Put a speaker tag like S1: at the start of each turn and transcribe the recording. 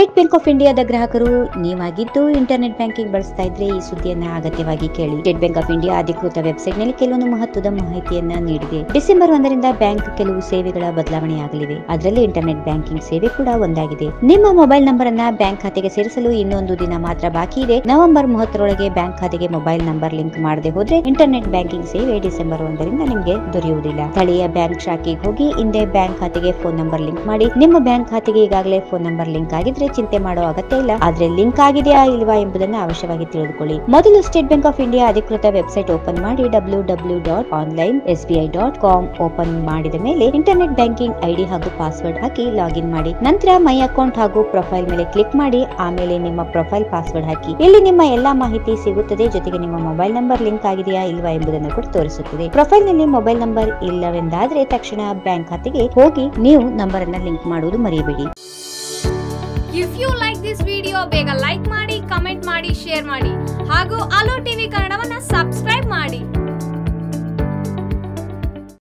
S1: state Bank of ಇಂಡಿಯಾದ ಗ್ರಾಹಕರು ನೀವಾಗಿದ್ದು internet banking ಬಳಸ್ತಾ ಇದ್ರೆ ಈ ಸುದ್ದಿಯನ್ನ ಅಗತ್ಯವಾಗಿ ಕೇಳಿ ಸ್ಟೇಟ್ ಬ್ಯಾಂಕ್ ಆಫ್ ಇಂಡಿಯಾ ಅಧಿಕೃತ ವೆಬ್ಸೈಟ್ ನಲ್ಲಿ ಕೆಲವೊಂದು ಮಹತ್ವದ ಮಾಹಿತಿಯನ್ನ ನೀಡಿದೆ ಡಿಸೆಂಬರ್ ಒಂದರಿಂದ ಬ್ಯಾಂಕ್ ಕೆಲವು ಸೇವೆಗಳ ಬದಲಾವಣೆಯಾಗಲಿವೆ ಅದರಲ್ಲಿ ಇಂಟರ್ನೆಟ್ ಬ್ಯಾಂಕಿಂಗ್ ಸೇವೆ ಕೂಡ ಒಂದಾಗಿದೆ ನಿಮ್ಮ ಮೊಬೈಲ್ ನಂಬರ್ ಅನ್ನ ಬ್ಯಾಂಕ್ ಖಾತೆಗೆ ಸೇರಿಸಲು ಇನ್ನೊಂದು ದಿನ ಮಾತ್ರ ಬಾಕಿ ಇದೆ ನವೆಂಬರ್ ಮೂವತ್ತರೊಳಗೆ ಬ್ಯಾಂಕ್ ಖಾತೆಗೆ ಮೊಬೈಲ್ ನಂಬರ್ ಲಿಂಕ್ ಮಾಡದೆ ಹೋದ್ರೆ ಇಂಟರ್ನೆಟ್ ಬ್ಯಾಂಕಿಂಗ್ ಸೇವೆ ಡಿಸೆಂಬರ್ ಒಂದರಿಂದ ನಿಮಗೆ ದೊರೆಯುವುದಿಲ್ಲ ಸ್ಥಳೀಯ ಬ್ಯಾಂಕ್ ಶಾಖೆಗೆ ಹೋಗಿ ಹಿಂದೆ ಬ್ಯಾಂಕ್ ಖಾತೆಗೆ ಫೋನ್ ನಂಬರ್ ಲಿಂಕ್ ಮಾಡಿ ನಿಮ್ಮ ಬ್ಯಾಂಕ್ ಖಾತೆಗೆ ಈಗಾಗಲೇ ಫೋನ್ ನಂಬರ್ ಲಿಂಕ್ ಆಗಿದ್ರೆ ಚಿಂತೆ ಮಾಡೋ ಅಗತ್ಯ ಇಲ್ಲ ಆದ್ರೆ ಲಿಂಕ್ ಆಗಿದೆಯಾ ಇಲ್ವಾ ಎಂಬುದನ್ನು ಅವಶ್ಯವಾಗಿ ತಿಳಿದುಕೊಳ್ಳಿ ಮೊದಲು ಸ್ಟೇಟ್ ಬ್ಯಾಂಕ್ ಆಫ್ ಇಂಡಿಯಾ ಅಧಿಕೃತ ವೆಬ್ಸೈಟ್ ಓಪನ್ ಮಾಡಿ W W dot online S B I dot com open ಮಾಡಿದ ಮೇಲೆ ಇಂಟರ್ನೆಟ್ ಬ್ಯಾಂಕಿಂಗ್ ಐಡಿ ಹಾಗೂ ಪಾಸ್ವರ್ಡ್ ಹಾಕಿ ಲಾಗಿನ್ ಮಾಡಿ ನಂತರ ಮೈ ಅಕೌಂಟ್ ಹಾಗೂ ಪ್ರೊಫೈಲ್ ಮೇಲೆ ಕ್ಲಿಕ್ ಮಾಡಿ ಆಮೇಲೆ ನಿಮ್ಮ ಪ್ರೊಫೈಲ್ ಪಾಸ್ವರ್ಡ್ ಹಾಕಿ ಇಲ್ಲಿ ನಿಮ್ಮ ಎಲ್ಲಾ ಮಾಹಿತಿ ಸಿಗುತ್ತದೆ ಜೊತೆಗೆ ನಿಮ್ಮ ಮೊಬೈಲ್ ನಂಬರ್ ಲಿಂಕ್ ಆಗಿದೆಯಾ ಇಲ್ವಾ ಎಂಬುದನ್ನು ಕೂಡ ತೋರಿಸುತ್ತದೆ ಪ್ರೊಫೈಲ್ ನಲ್ಲಿ ಮೊಬೈಲ್ ನಂಬರ್ ಇಲ್ಲವೆಂದಾದ್ರೆ ತಕ್ಷಣ ಬ್ಯಾಂಕ್ ಖಾತೆಗೆ ಹೋಗಿ ನೀವು ನಂಬರ್ ಅನ್ನ ಲಿಂಕ್ ಮಾಡುವುದು ಮರೆಯಬೇಡಿ
S2: if you like this video ಬೇಗ ಲೈಕ್ ಮಾಡಿ ಕಮೆಂಟ್ ಮಾಡಿ ಶೇರ್ ಮಾಡಿ ಹಾಗೂ ಅಲೋ ಟಿವಿ ಕನ್ನಡವನ್ನ ಸಬ್ಸ್ಕ್ರೈಬ್ ಮಾಡಿ